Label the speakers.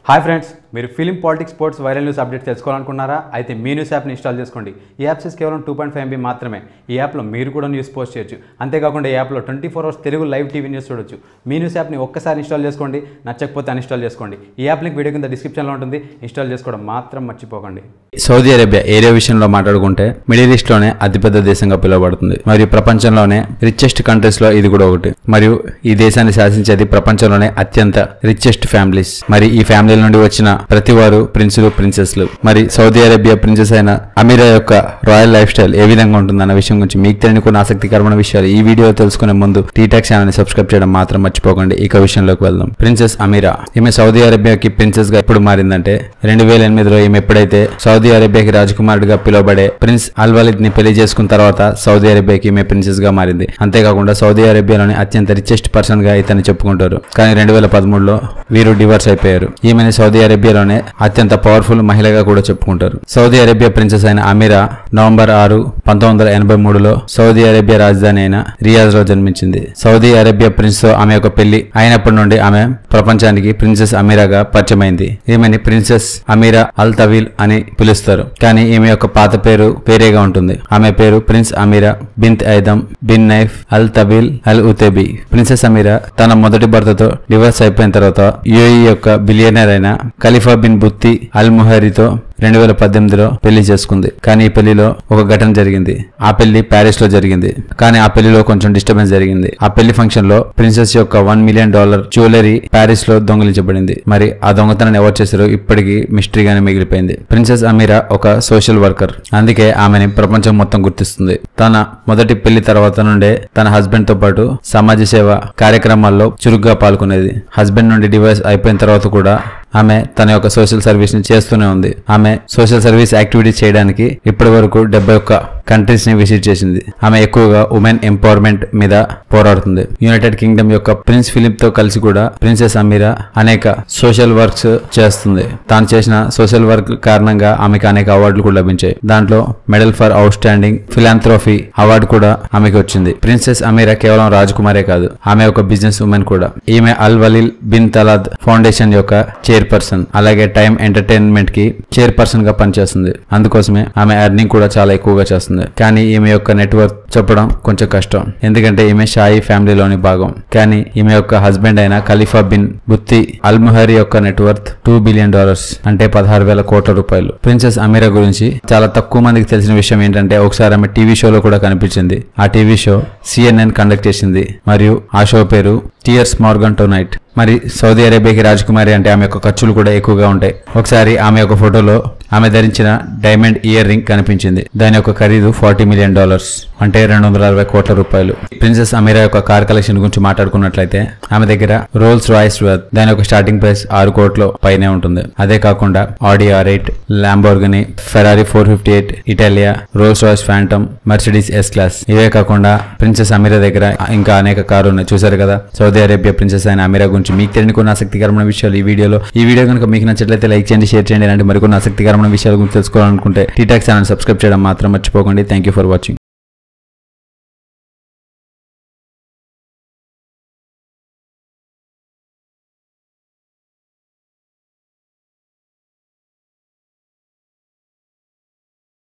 Speaker 1: hi friends మీరు film politics sports viral news update తెలుసుకోవాలనుకున్నారా అయితే మీ న్యూస్ యాప్ని ఇన్స్టాల్ చేసుకోండి ఈ యాప్ సైజ్ కేవలం టూ పాయింట్ ఫైవ్ ఎంబీ మాత్రమే ఈ యాప్లో మీరు కూడా న్యూస్ పోస్ట్ చేయొచ్చు అంతేకాకుండా ఈ యాప్లో twenty four hours Telugu live TV news చూడొచ్చు మీ న్యూస్ యాప్ని ఒక్కసారి ఇన్స్టాల్ చేసుకోండి నచ్చకపోతే అన్ఇన్స్టాల్ చేసుకోండి ఈ యాప్ లింక్ వీడియో కింద డిస్క్రిప్షన్లో ఉంటుంది ఇన్స్టాల్ చేసుకోవడం మాత్రం మర్చిపోకండి
Speaker 2: సౌదీ అరేబియా ఏరియా విషయంలో మాట్లాడుకుంటే మిడిల్ ఈస్ట్ లోనే అతిపెద్ద దేశంగా పిలువబడుతుంది మరియు ప్రపంచంలోనే రిచెస్ట్ కంట్రీస్ లో ఇది కూడా ఒకటి మరియు ఈ దేశాన్ని శాసించేది ప్రపంచంలోనే అత్యంత రిచెస్ట్ ఫ్యామిలీస్ మరి ఈ ఫ్యామిలీల నుండి వచ్చిన ప్రతి వారు ప్రిన్సులు ప్రిన్సెస్లు మరి సౌదీ అరేబియా ప్రిన్సెస్ అయిన అమీరా యొక్క రాయల్ లైఫ్ స్టైల్ ఏ విధంగా ఉంటుందన్న విషయం గురించి మీకు తెలియని కొన్ని ఆసక్తికరమైన విషయాలు ఈ వీడియో తెలుసుకునే ముందు టీటాక్ ఛానల్ ని సబ్స్క్రైబ్ చేయడం మాత్రం మర్చిపోకండి ఇక విషయంలోకి వెళ్దాం ప్రిన్సెస్ అమీరా ఈమె సౌదీ అరేబియాకి ప్రిన్సెస్ గా ఎప్పుడు మారిందంటే రెండు వేల ఎనిమిదిలో ఈమె ఎప్పుడైతే సౌదీ అరేబియాకి రాజకుమారుడిగా పిలువబడే ప్రిన్స్ అల్వలిద్ ని పెళ్లి చేసుకున్న తర్వాత సౌదీ అరేబియాకి ఈమె ప్రిన్సెస్ గా మారింది అంతేకాకుండా సౌదీ అరేబియాలోని అత్యంత రిచెస్ట్ పర్సన్ గా ఇతన్ని చెప్పుకుంటారు కానీ రెండు వేల పదమూడులో వీరు డివోర్స్ అయిపోయారు ఈమెని సౌదీ అరేబియాలోనే అత్యంత పవర్ఫుల్ మహిళగా కూడా చెప్పుకుంటారు సౌదీ అరేబియా ప్రిన్సెస్ అయిన అమీరా నవంబర్ ఆరు పంతొమ్మిది వందల ఎనభై మూడులో సౌదీ అరేబియా రాజధాని అయిన రియాజ్ లో జన్మించింది సౌదీ అరేబియా ప్రిన్స్ తో ఆమె యొక్క పెళ్లి అయినప్పటి నుండి ఆమె ప్రపంచానికి ప్రిన్సెస్ అమీరాగా పరిచయమైంది ఈమెని ప్రిన్సెస్ అమీరా అల్ తవీల్ అని పిలుస్తారు కానీ ఈమె యొక్క పాత పేరు వేరేగా ఉంటుంది ఆమె పేరు prince Ameerah bint Aidan bin Nayef Al Taweel Al Otaibi princess Ameerah తన మొదటి భర్తతో డివోర్స్ అయిపోయిన తర్వాత యుఏఈ యొక్క బిలియనర్ అయిన ఖలీఫా బిన్ బుత్తి అల్ ముహరితో రెండు వేల పద్దెనిమిదిలో పెళ్లి చేసుకుంది కానీ ఈ పెళ్లిలో ఒక ఘటన జరిగింది ఆ పెళ్లి ప్యారిస్ లో జరిగింది కానీ ఆ పెళ్లిలో కొంచెం డిస్టర్బెన్స్ జరిగింది ఆ పెళ్లి ఫంక్షన్ లో ప్రిన్సెస్ యొక్క one million dollar jewellery Paris లో దొంగిలించబడింది మరి ఆ దొంగతనాన్ని ఎవరు చేశారో ఇప్పటికీ మిస్టరీగానే మిగిలిపోయింది ప్రిన్సెస్ అమీరా ఒక సోషల్ వర్కర్ అందుకే ఆమెని ప్రపంచం మొత్తం గుర్తిస్తుంది తన మొదటి పెళ్లి తర్వాత నుండే తన హస్బెండ్ తో పాటు సమాజ సేవ కార్యక్రమాల్లో చురుగ్గా పాల్గొనేది హస్బెండ్ నుండి డివైస్ అయిపోయిన తర్వాత కూడా ఆమె తన యొక్క సోషల్ సర్వీస్ ని చేస్తూనే ఉంది ఆమె సోషల్ సర్వీస్ యాక్టివిటీస్ చేయడానికి ఇప్పటి వరకు డెబ్బై ఒక్క కంట్రీస్ ని విజిట్ చేసింది ఆమె ఎక్కువగా ఉమెన్ ఎంపవర్మెంట్ మీద పోరాడుతుంది యునైటెడ్ కింగ్డమ్ యొక్క ప్రిన్స్ ఫిలిప్ తో కలిసి కూడా ప్రిన్సెస్ అమీరా అనేక సోషల్ వర్క్స్ చేస్తుంది తాను చేసిన సోషల్ వర్క్ కారణంగా ఆమెకు అనేక అవార్డులు కూడా లభించాయి దాంట్లో medal for outstanding philanthropy award కూడా ఆమెకు వచ్చింది ప్రిన్సెస్ అమీరా కేవలం రాజకుమారే కాదు ఆమె ఒక బిజినెస్ ఉమెన్ కూడా ఈమె Al Waleed bin Talal foundation యొక్క చైర్పర్సన్ అలాగే టైమ్ ఎంటర్టైన్మెంట్ కి చైర్పర్సన్ గా పనిచేస్తుంది అందుకోసమే ఆమె ఎర్నింగ్ కూడా చాలా ఎక్కువగా చేస్తుంది కానీ ఈమె యొక్క నెట్వర్క్ చెప్పడం కొంచెం కష్టం ఎందుకంటే ఈమె షాయి ఫ్యామిలీలోని భాగం కానీ ఈమె యొక్క హస్బెండ్ అయిన ఖలీఫా బిన్ బుత్తి అల్ముహరి యొక్క నెట్వర్క్ టూ బిలియన్ డాలర్స్ అంటే పదహారు వేల కోట్ల రూపాయలు ప్రిన్సెస్ అమీరా గురించి చాలా తక్కువ మందికి తెలిసిన విషయం ఏంటంటే ఒకసారి ఆమె టీవీ షోలో కూడా కనిపించింది ఆ టీవీ షో సిఎన్ఎన్ కండక్ట్ చేసింది మరియు ఆ షో పేరు టియర్స్ మార్గన్ టు నైట్ మరి సౌదీ అరేబియాకి రాజకుమారి అంటే ఆమె యొక్క ఖర్చులు కూడా ఎక్కువగా ఉంటాయి ఒకసారి ఆమె యొక్క ఫోటోలో ఆమె ధరించిన డైమండ్ ఇయర్ రింగ్ కనిపించింది దాని యొక్క ఖరీదు ఫార్టీ మిలియన్ డాలర్స్ అంటే రెండు వందల అరవై కోట్ల రూపాయలు ప్రిన్సెస్ అమీరా యొక్క కార్ కలెక్షన్ గురించి మాట్లాడుకున్నట్లయితే ఆమె దగ్గర రోల్స్ రాయిస్ దాని యొక్క స్టార్టింగ్ ప్రైస్ ఆరు కోట్ల పైనే ఉంటుంది అదే కాకుండా Audi R eight Lamborghini Ferrari four fifty eight Italia Rolls Royce Phantom Mercedes S class ఇవే కాకుండా ప్రిన్సెస్ అమీరా దగ్గర ఇంకా అనేక కారు ఉన్నాయి చూసారు కదా సౌదీ అరేబియా ప్రిన్సెస్ అయిన అమీరా గురించి మీకు తెలియని కొన్ని ఆసక్తికరమైన విషయాలు ఈ వీడియోలో ఈ వీడియో కనుక మీకు నచ్చట్లయితే లైక్ చేయండి షేర్ చేయండి ఇలాంటి మరికొన్ని ఆసక్తికరమైన విషయాల గురించి తెలుసుకోవాలనుకుంటే టీటాక్ ఛానల్ సబ్స్క్రైబ్ చేయడం మాత్రం మర్చిపోకండి థ్యాంక్ యూ ఫర్ వాచింగ్